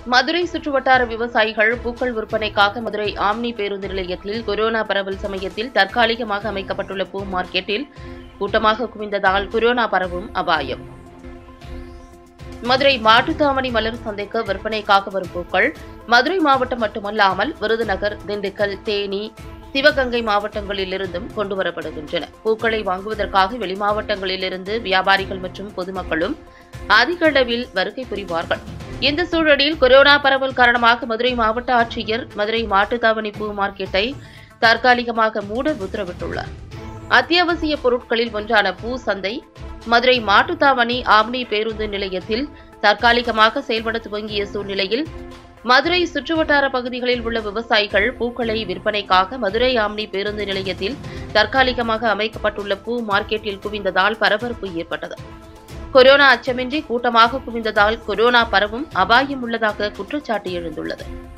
மதுரை சுற்றுவட்டார விவசாயிகள் பூக்கள் விற்பனைக்காக மதுரை ஆம்னி பேருந்து நிலையத்தில் கொரோனா பரவல் சமயத்தில் தற்காலிகமாக அமைக்கப்பட்டுள்ள பூ மார்க்கெட்டில் கூட்டமாக குவிந்ததால் கொரோனா பரவும் அபாயம் மதுரை மாட்டுத்தாவணி மலர் சந்தைக்கு விற்பனைக்காக வரும் பூக்கள் மதுரை மாவட்டம் மட்டுமல்லாமல் விருதுநகர் திண்டுக்கல் தேனி சிவகங்கை மாவட்டங்களிலிருந்தும் கொண்டுவரப்படுகின்றன பூக்களை வாங்குவதற்காக வெளிமாவட்டங்களிலிருந்து வியாபாரிகள் மற்றும் பொதுமக்களும் அதிக அளவில் வருகை புரிவார்கள் இந்த சூழலில் கொரோனா பரவல் காரணமாக மதுரை மாவட்ட ஆட்சியர் மதுரை மாட்டுத்தாவணி பூ மார்க்கெட்டை தற்காலிகமாக மூட உத்தரவிட்டுள்ளார் அத்தியாவசிய பொருட்களில் ஒன்றான பூ சந்தை மதுரை மாட்டுத்தாவணி ஆம்னி பேருந்து நிலையத்தில் தற்காலிகமாக செயல்பட துவங்கிய சூழ்நிலையில் மதுரை சுற்றுவட்டார பகுதிகளில் உள்ள விவசாயிகள் பூக்களை விற்பனைக்காக மதுரை ஆம்னி பேருந்து நிலையத்தில் தற்காலிகமாக அமைக்கப்பட்டுள்ள பூ மார்க்கெட்டில் குவிந்ததால் பரபரப்பு ஏற்பட்டது கொரோனா அச்சமின்றி கூட்டமாக குவிந்ததால் கொரோனா பரவும் அபாயம் உள்ளதாக குற்றச்சாட்டு எழுந்துள்ளது